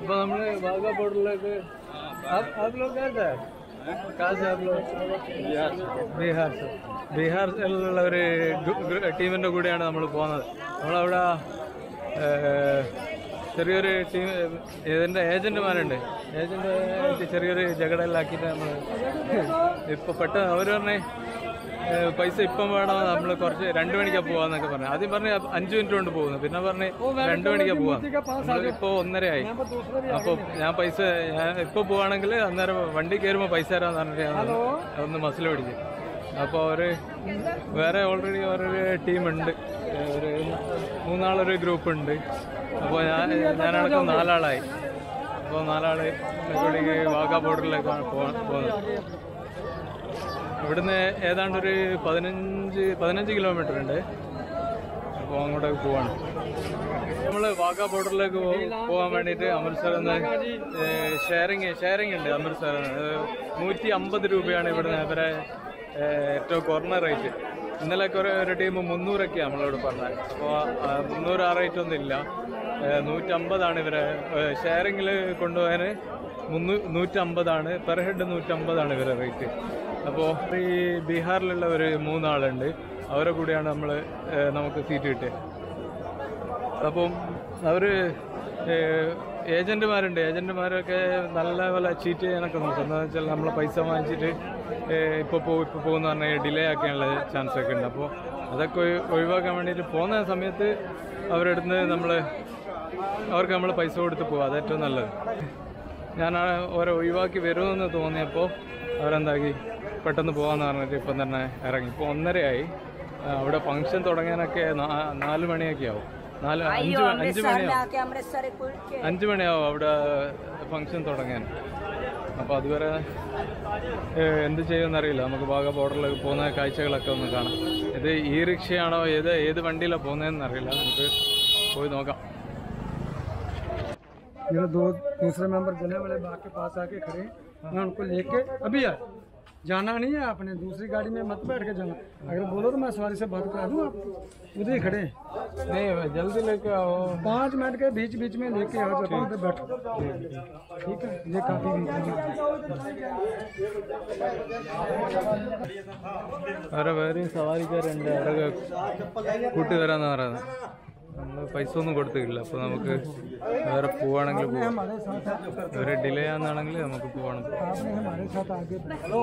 അപ്പൊ നമ്മള് വാഗാ ബോർഡറിലേക്ക് आप आप लोग कहाँ से कहाँ से आप लोग ബീഹാർ സർ ബീഹാറിലുള്ള ഒരു ടീമിന്റെ കൂടെയാണ് നമ്മൾ പോകുന്നത് നമ്മളവിടെ ഏഹ്, ചെറിയൊരു ടീം ഇതിന്റെ ഏജന്റുമാരുണ്ട് ഏജന്റ് ചെറിയൊരു ജഗടയിലാക്കിയിട്ട് നമ്മൾ ഇപ്പൊ പെട്ടെന്ന് അവർ പറഞ്ഞേ ഏഹ്, പൈസ ഇപ്പം വേണോ നമ്മൾ കുറച്ച് രണ്ട് മണിക്കാ പോവാന്നൊക്കെ പറഞ്ഞു ആദ്യം പറഞ്ഞ് അഞ്ചു മിനിറ്റ് കൊണ്ട് പോകുന്നു പിന്നെ പറഞ്ഞ് രണ്ട് മണിക്കാ പോവാ ഇപ്പൊ ഒന്നരയായി അപ്പൊ ഞാൻ പൈസ ഞാൻ ഇപ്പൊ പോവാണെങ്കിൽ അന്നേരം വണ്ടി കയറുമ്പോ പൈസ തരാന്ന് പറഞ്ഞിട്ട് ഞാൻ ഒന്ന് മസിൽ പിടിച്ചു അപ്പോൾ അവര് വേറെ ഓൾറെഡി വേറൊരു ടീമുണ്ട് ഒരു മൂന്നാളൊരു ഗ്രൂപ്പ് ഉണ്ട് അപ്പോൾ ഞാൻ ഞാനടക്കം നാലാളായി അപ്പോൾ നാലാള് കൂടി വാഗാ ബോർഡറിലേക്കാണ് പോകാൻ പോകുന്നത് ഇവിടുന്ന് ഏതാണ്ട് ഒരു പതിനഞ്ച് പതിനഞ്ച് കിലോമീറ്റർ ഉണ്ട് അപ്പോൾ അങ്ങോട്ടേക്ക് പോവാണ് നമ്മൾ വാഗാ ബോർഡറിലേക്ക് പോകാൻ വേണ്ടിയിട്ട് അമൃത്സറിൽ നിന്ന് ഷെയറിങ് ഷെയറിങ് ഉണ്ട് അമൃത്സറിൽ നിന്ന് നൂറ്റി അമ്പത് രൂപയാണ് ഇവിടുന്ന് ഇവരെ ഏഹ്, ഏറ്റവും കുറഞ്ഞ റേറ്റ് ഇന്നലെ കുറെ ഒരു ടീം മുന്നൂറൊക്കെയാണ് നമ്മളോട് പറഞ്ഞത് അപ്പോൾ മുന്നൂറ് ആ റേറ്റ് ഒന്നും ഇല്ല ഏഹ്, നൂറ്റമ്പതാണ് ഇവരെ ഷെയറിങ്ങിൽ കൊണ്ടുപോകാൻ മുന്നൂ നൂറ്റമ്പതാണ് പെർ ഹെഡ് നൂറ്റമ്പതാണ് ഇവരെ റേറ്റ് അപ്പോൾ ഈ ബീഹാറിലുള്ള ഒരു മൂന്നാളുണ്ട് അവരെ കൂടെയാണ് നമ്മൾ നമുക്ക് സീറ്റ് കിട്ടിയത് അപ്പം അവർ ഏജന്റുമാരുണ്ട് ഏജന്റുമാരൊക്കെ നല്ല പോലെ ചീറ്റ് ചെയ്യാനൊക്കെ നോക്കും എന്താണെന്ന് വെച്ചാൽ നമ്മളെ പൈസ വാങ്ങിച്ചിട്ട് ഇപ്പോൾ പോകും ഇപ്പോൾ പോകുന്ന പറഞ്ഞാൽ ഡിലേ ആക്കാനുള്ള ചാൻസ് ഒക്കെ ഉണ്ട് അപ്പോൾ അതൊക്കെ ഒഴി- ഒഴിവാക്കാൻ വേണ്ടിയിട്ട് പോകുന്ന സമയത്ത് അവരെടുത്ത് നമ്മൾ അവർക്ക് നമ്മൾ പൈസ കൊടുത്ത് പോകും അത് ഏറ്റവും നല്ലത് ഞാൻ ആ ഓരോ ഒഴിവാക്കി വരുമെന്ന് തോന്നിയപ്പോൾ അവരെന്താക്കി പെട്ടെന്ന് പോകാമെന്ന് പറഞ്ഞിട്ട് ഇപ്പം തന്നെ ഇറങ്ങി ഇപ്പോൾ ഒന്നരയായി ആ, അവിടെ ഫംഗ്ഷൻ തുടങ്ങാനൊക്കെ നാ- നാല് മണിയൊക്കെ ആവും നാല് അഞ്ച് മ- അഞ്ച് മണിയാവും आके अमृतसर कुल के അഞ്ച് മണിയാവും അവിടെ ഫംഗ്ഷൻ തുടങ്ങാൻ അപ്പോൾ അതുവരെ ഏ, എന്ത് ചെയ്യുമെന്നറിയില്ല നമുക്ക് ഭാഗ ബോർഡറിൽ പോകുന്ന കാഴ്ചകളൊക്കെ ഒന്ന് കാണാം ഇത് ഈ റിക്ഷയാണോ ഏത് ഏത് വണ്ടിയിലാണ് പോകുന്നതെന്ന് അറിയില്ല നമുക്ക് പോയി നോക്കാം मेरे दो दूसरे मेंबर जले वाले बाग के पास आके खड़े हैं। मैं उनको लेके अभी यार जाना नहीं है आपने दूसरी गाड़ी में मत बैठ के जाना अगर बोलो तो मैं सवारी से बात करा दूँ आप उधर ही खड़े हैं। नहीं जल्दी लेके आओ पाँच मिनट के बीच बीच में लेके आ जाता हूँ उधर बैठो ठीक है ये काफी വേറെ വേറെയും സവാരിക്കാരുണ്ട് അവരൊക്കെ കൂട്ടുകാരാന്ന് പറയുന്നത് നമ്മൾ പൈസ ഒന്നും കൊടുത്തിട്ടില്ല അപ്പോൾ നമുക്ക് വേറെ പോവാണെങ്കിൽ പോവാം हमारे साथ आप ഒരു ഡിലേ ആണെന്നാണെങ്കിൽ നമുക്ക് പോകണം आपने हमारे साथ आगे बढ़ो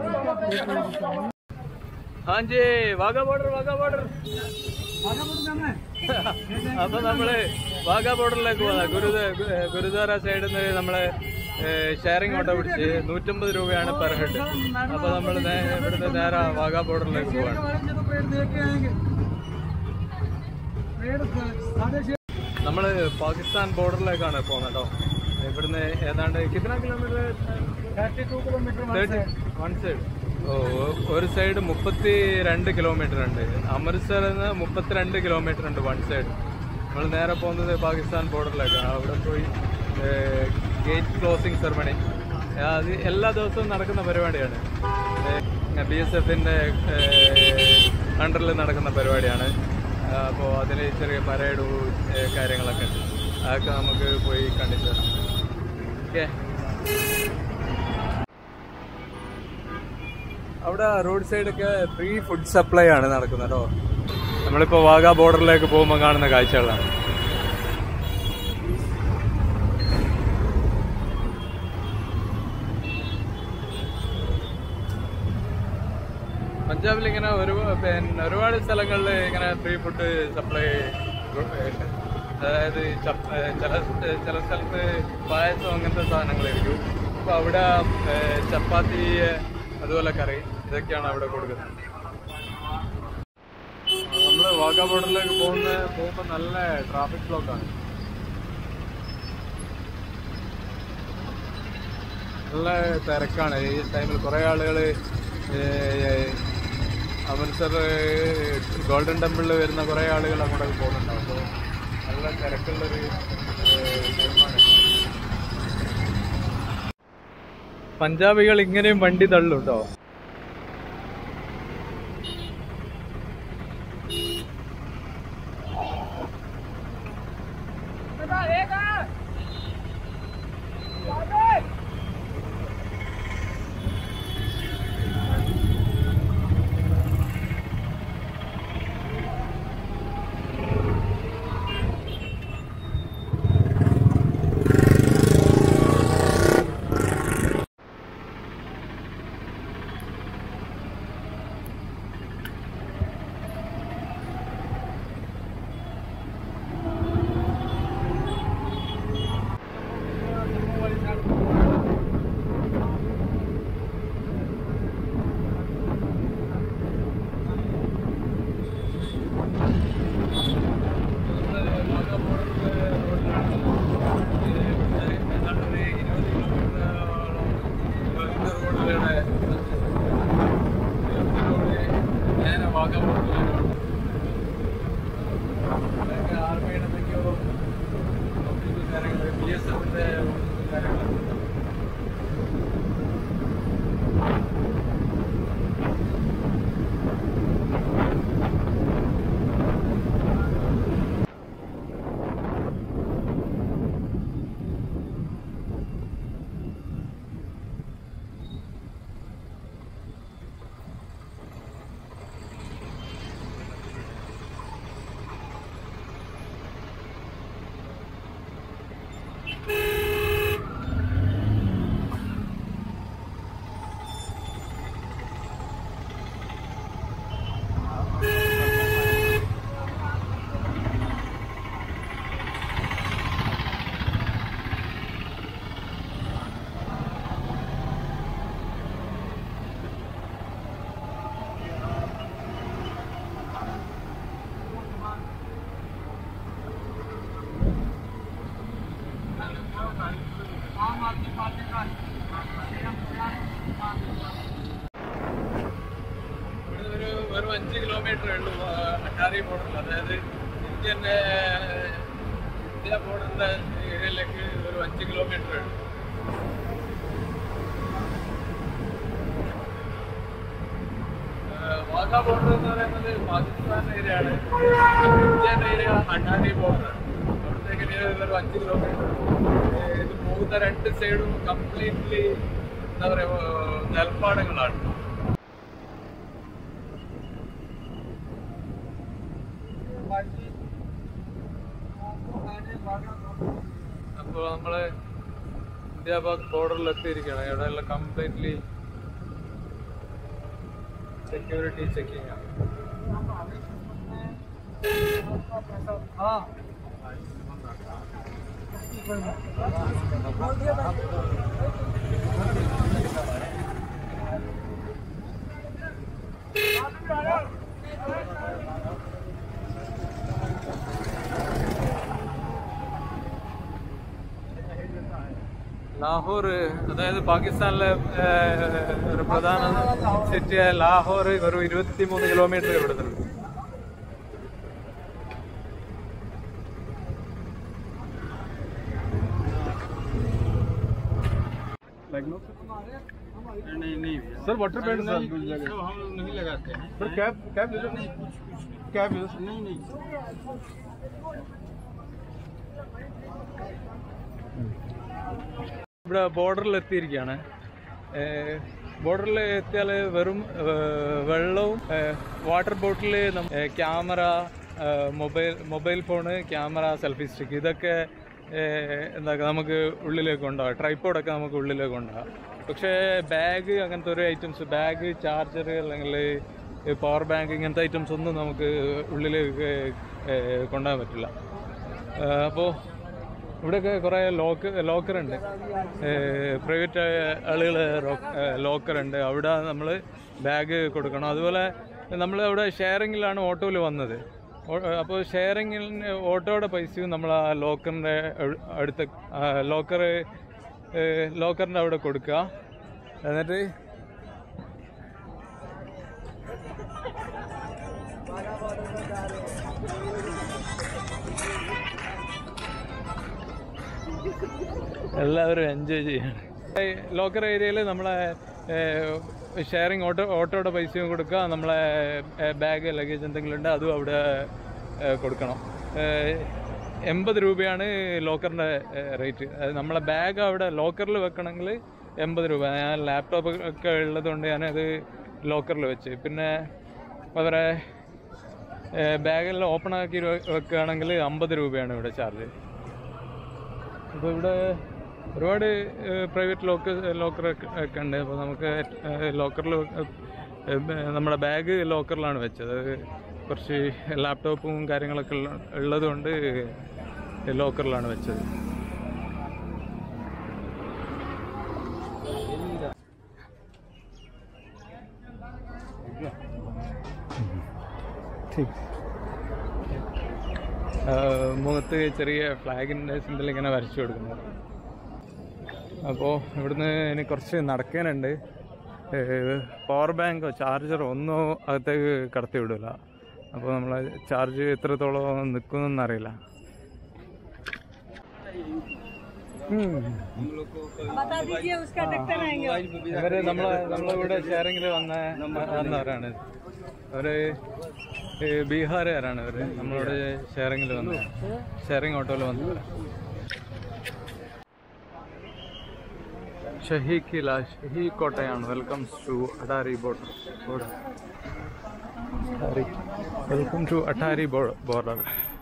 हाँ जी वाघा बॉर्डर वाघा बॉर्डर आगे बढ़ जाना है അപ്പൊ നമ്മള് വാഗാ ബോർഡറിലേക്ക് പോകാം ഗുരുദ ഗുരുദ്വാര സൈഡിൽ നിന്ന് നമ്മള് ഷെയറിംഗ് ഓട്ടോ പിടിച്ച് നൂറ്റമ്പത് രൂപയാണ് പെർ ഹെഡ് അപ്പൊ നമ്മൾ ഇവിടുന്ന് നേരെ വാഗാ ബോർഡറിലേക്ക് പോവാണ് वाले तो पेड़ देख के आएंगे पेड़ साढ़े छः നമ്മള് പാകിസ്ഥാൻ ബോർഡറിലേക്കാണ് പോകുന്നത് കേട്ടോ ഇവിടുന്ന് ഏതാണ്ട് കിतना kilometre thirty two kilometre one side ഓ ഒരു സൈഡ് മുപ്പത്തി രണ്ട് കിലോമീറ്റർ ഉണ്ട് അമൃത്സറിൽ നിന്ന് മുപ്പത്തിരണ്ട് കിലോമീറ്റർ ഉണ്ട് വൺ സൈഡ് നമ്മൾ നേരെ പോകുന്നത് പാകിസ്ഥാൻ ബോർഡറിലേക്കാണ് അവിടെ പോയി ഗേറ്റ് ക്ലോസിംഗ് സെറമണി അത് എല്ലാ ദിവസവും നടക്കുന്ന പരിപാടിയാണ് ബി എസ് എഫിൻ്റെ അണ്ടറിൽ നടക്കുന്ന പരിപാടിയാണ് അപ്പോൾ അതിൽ ചെറിയ പരേഡ് കാര്യങ്ങളൊക്കെ ഉണ്ട് അതൊക്കെ നമുക്ക് പോയി കണ്ടിട്ട് വരാം ഓക്കെ അവിടെ റോഡ് സൈഡൊക്കെ ഫ്രീ ഫുഡ് സപ്ലൈ ആണ് നടക്കുന്നത് കേട്ടോ നമ്മളിപ്പോ വാഗാ ബോർഡറിലേക്ക് പോകുമ്പോൾ കാണുന്ന കാഴ്ചകളാണ് പഞ്ചാബിൽ ഇങ്ങനെ ഒരു പിന്നെ ഒരുപാട് സ്ഥലങ്ങളിൽ ഇങ്ങനെ ഫ്രീ ഫുഡ് സപ്ലൈ ഉണ്ട് അതായത് ചപ്പ- ചില ചില സ്ഥലത്ത് പായസം അങ്ങനത്തെ സാധനങ്ങളായിരിക്കും അപ്പോൾ അവിടെ ഏഹ്, ചപ്പാത്തി അതുപോലെ കറി ഇതൊക്കെയാണ് അവിടെ കൊടുക്കുന്നത് നമ്മൾ വാഗാ ബോർഡറിലേക്ക് പോകുന്ന പോകുമ്പോൾ നല്ല ട്രാഫിക് ബ്ലോക്കാണ് നല്ല തിരക്കാണ് ഈ ടൈമിൽ കുറേ ആളുകൾ അമൃത്സർ ഗോൾഡൻ ടെമ്പിളിൽ വരുന്ന കുറേ ആളുകൾ അങ്ങോട്ടൊക്കെ പോകുന്നുണ്ടാവും അപ്പോൾ നല്ല തിരക്കുള്ളൊരു ഏഹ്, ടൈമാണ് പഞ്ചാബികൾ ഇങ്ങനെയും വണ്ടി തള്ളും കേട്ടോ ഇവിടുന്ന് ഒരു വെറും അഞ്ച് കിലോമീറ്റർ ഉള്ളൂ ആ, അട്ടാരി ബോർഡറിൽ അതായത് ഇന്ത്യൻ ഏഹ്, ഇന്ത്യ ബോർഡറിന്റെ ഏരിയയിലേക്ക് ഒരു അഞ്ച് കിലോമീറ്റർ ഉള്ളൂ ഏഹ്, വാഗ ബോർഡർ എന്ന് പറയുന്നത് പാകിസ്ഥാൻ ഏരിയ ആണ് ഇന്ത്യൻ ഏരിയ അട്ടാരി ബോർഡർ അവിടത്തേക്ക് ഇനി ഒരു അഞ്ച് കിലോമീറ്റർ ഇത് പോകുന്ന രണ്ട് സൈഡും കംപ്ലീറ്റ്ലി എന്താ പറയുക നെൽപ്പാടങ്ങളാണ് അപ്പോൾ നമ്മള് ഇന്ത്യ പാക് ബോർഡറിൽ എത്തിയിരിക്കുകയാണ് ഇവിടെയുള്ള കംപ്ലീറ്റ്ലി സെക്യൂരിറ്റി ചെക്കിംഗ് ആണ് ലാഹോർ അതായത് പാകിസ്ഥാനിലെ ഏഹ്, ഒരു പ്രധാന സിറ്റിയായ ലാഹോർ ഒരു ഇരുപത്തി മൂന്ന് കിലോമീറ്റർ ഇവിടുന്ന് नहीं नहीं सर वाटर पेंट नहीं, सब हम लोग नहीं लगाते हैं सर कैब कैब कैब नहीं नहीं ഇവിടെ ബോർഡറിൽ എത്തിയിരിക്കുകയാണ് ബോർഡറിൽ എത്തിയാൽ വെറും ഏഹ്, വെള്ളവും ഏഹ്, വാട്ടർ ബോട്ടിൽ ക്യാമറ ഏഹ്, mobile mobile phone camera selfie stick ഇതൊക്കെ ഏഹ്, എന്താ നമുക്ക് ഉള്ളിലേക്ക് കൊണ്ടുപോകാം ട്രൈപ്പോഡൊക്കെ നമുക്ക് ഉള്ളിലേക്ക് കൊണ്ടുപോകാം പക്ഷേ ബാഗ് അങ്ങനത്തെ ഒരു ഐറ്റംസ് ബാഗ് ചാർജർ അല്ലെങ്കിൽ പവർ ബാങ്ക് ഇങ്ങനത്തെ ഐറ്റംസ് ഒന്നും നമുക്ക് ഉള്ളിലേക്ക് ഏഹ്, കൊണ്ടുപോകാൻ പറ്റില്ല അപ്പോൾ ഇവിടെയൊക്കെ കുറേ ലോക്ക് ലോക്കറുണ്ട് പ്രൈവറ്റ് ആളുകൾ ലോക്കറുണ്ട് അവിടെ നമ്മൾ ബാഗ് കൊടുക്കണം അതുപോലെ നമ്മൾ അവിടെ ഷെയറിങ്ങിലാണ് ഓട്ടോയിൽ വന്നത് അപ്പോൾ ഷെയറിങ്ങിൽ ഓട്ടോയുടെ പൈസയും നമ്മൾ ആ ലോക്കറിൻ്റെ അടുത്ത് ലോക്കർ ലോക്കറിൻ്റെ അവിടെ കൊടുക്കുക എന്നിട്ട് എല്ലാവരും എൻജോയ് ചെയ്യണം ലോക്കർ ഏരിയയിൽ നമ്മളെ ഷെയറിങ് ഓട്ടോ ഓട്ടോയുടെ പൈസയും കൊടുക്കുക നമ്മളെ ബാഗ് ലഗേജ് എന്തെങ്കിലും ഉണ്ട് അതും അവിടെ ഏ, കൊടുക്കണം എൺപത് രൂപയാണ് ലോക്കറിൻ്റെ റേറ്റ് അത് നമ്മളെ ബാഗ് അവിടെ ലോക്കറിൽ വെക്കണമെങ്കിൽ എൺപത് രൂപ ഞാൻ ലാപ്ടോപ്പ് ഒക്കെ ഉള്ളതുകൊണ്ട് ഞാനത് ലോക്കറിൽ വെച്ച് പിന്നെ അവരെ ബാഗെല്ലാം ഓപ്പൺ ആക്കി വെ- വെക്കുകയാണെങ്കിൽ അമ്പത് രൂപയാണ് ഇവിടെ ചാർജ് ഇപ്പോൾ ഇവിടെ ഒരുപാട് പ്രൈവറ്റ് ലോക്ക് ലോക്കർ ഒക്കെ ഉണ്ട് അപ്പോൾ നമുക്ക് ലോക്കറിൽ നമ്മുടെ ബാഗ് ലോക്കറിലാണ് വെച്ചത് അത് കുറച്ച് ലാപ്ടോപ്പും കാര്യങ്ങളൊക്കെ ഉള്ള ഉള്ളത് കൊണ്ട് ലോക്കറിലാണ് വെച്ചത് മുഖത്ത് ചെറിയ ഫ്ലാഗിൻ്റെ സിമ്പിൾ ഇങ്ങനെ വരച്ചു കൊടുക്കുന്നത് അപ്പോൾ ഇവിടുന്ന് ഇനി കുറച്ച് നടക്കാനുണ്ട് പവർ ബാങ്കോ ചാർജറോ ഒന്നും അകത്തേക്ക് കടത്തി വിടില്ല അപ്പോൾ നമ്മൾ ചാർജ് എത്രത്തോളം നിൽക്കുമെന്നൊന്നും അറിയില്ല बता दीजिए उसका देखते रहेंगे ഇവര് നമ്മളെ നമ്മളിവിടെ ഷെയറിങ്ങിൽ വന്ന വന്നവരാണ് അവര് ഈ ബീഹാറുകാരാണ് ഇവര് നമ്മളിവിടെ ഷെയറിങ്ങിൽ വന്ന ഷെയറിങ് ഓട്ടോയിൽ വന്നവരാണ് ഷഹി കില ഷഹി കോട്ടയാണ് welcome to Attari border border welcome to Attari border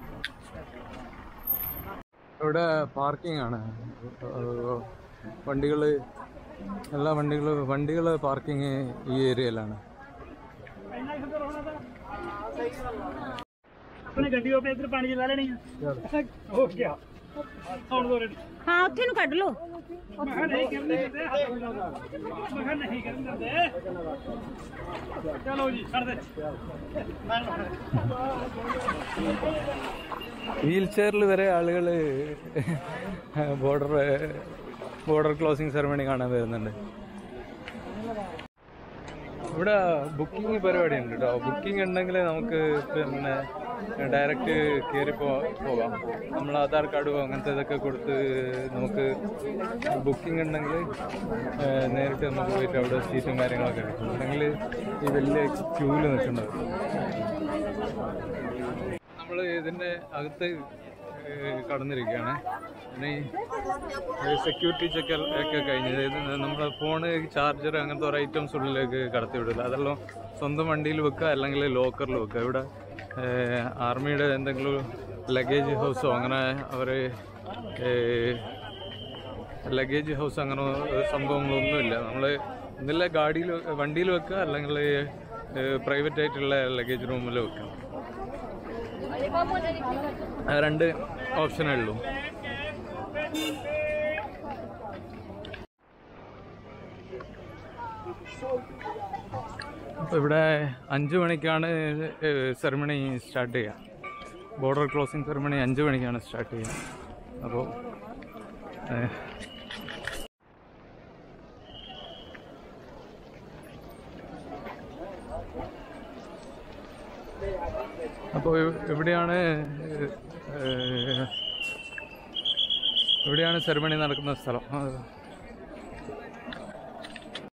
ഇവിടെ പാർക്കിംഗ് ആണ് വണ്ടികൾ എല്ലാ വണ്ടികൾ വണ്ടികൾ പാർക്കിംഗ് ഈ ഏരിയയിലാണ് अपने गड्डियों पे इधर पानी चला लेनी है हो गया और दो रेडी हाँ उत्थे नु कट लो मैं नहीं करने देते हाथ में लगा मैं नहीं करने देते चलो जी कर दे വീൽ ചെയറിൽ വരെ ആളുകൾ ബോർഡർ ബോർഡർ ക്ലോസിംഗ് സെറമണി കാണാൻ വരുന്നുണ്ട് ഇവിടെ ബുക്കിംഗ് പരിപാടി ഉണ്ട് കേട്ടോ ബുക്കിംഗ് ഉണ്ടെങ്കിൽ നമുക്ക് പിന്നെ ഡയറക്റ്റ് കയറി പോ പോകാം നമ്മൾ ആധാർ കാർഡോ അങ്ങനത്തെ ഇതൊക്കെ കൊടുത്ത് നമുക്ക് ബുക്കിംഗ് ഉണ്ടെങ്കിൽ നേരിട്ട് നമുക്ക് പോയിട്ട് അവിടെ സീറ്റും കാര്യങ്ങളൊക്കെ കിട്ടും അല്ലെങ്കിൽ ഈ വലിയ ക്യൂവിൽ നിൽക്കേണ്ടത് നമ്മൾ ഇതിൻ്റെ അകത്ത് ഏഹ് കടന്നിരിക്കുകയാണ് പിന്നെ ഈ സെക്യൂരിറ്റി ചെക്ക് ഒക്കെ കഴിഞ്ഞ് ഇത് നമ്മുടെ ഫോണ് ചാർജർ അങ്ങനത്തെ ഓരോ ഐറ്റംസ് ഉള്ളിലേക്ക് കടത്തി വിടില്ല അതെല്ലാം സ്വന്തം വണ്ടിയിൽ വെക്കുക അല്ലെങ്കിൽ ലോക്കറിൽ വെക്കുക ഇവിടെ ഏഹ് ആർമിയുടെ എന്തെങ്കിലും ലഗേജ് ഹൗസോ അങ്ങനെ അവർ ലഗേജ് ഹൗസ് അങ്ങനെ സംഭവങ്ങളൊന്നുമില്ല നമ്മൾ ഒന്നില്ല ഗാഡിയിൽ വണ്ടിയിൽ വെക്കുക അല്ലെങ്കിൽ പ്രൈവറ്റ് ആയിട്ടുള്ള ലഗേജ് റൂമിൽ വെക്കുക ആ രണ്ട് ഓപ്ഷനേ ഉള്ളൂ അപ്പോൾ ഇവിടെ അഞ്ച് മണിക്കാണ് സെറമണി സ്റ്റാർട്ട് ചെയ്യുക ബോർഡർ ക്ലോസിംഗ് സെറമണി അഞ്ച് മണിക്കാണ് സ്റ്റാർട്ട് ചെയ്യുക അപ്പോൾ അപ്പോൾ എവിടെയാണ് ഏഹ്, എവിടെയാണ് സെറമണി നടക്കുന്ന സ്ഥലം ആ,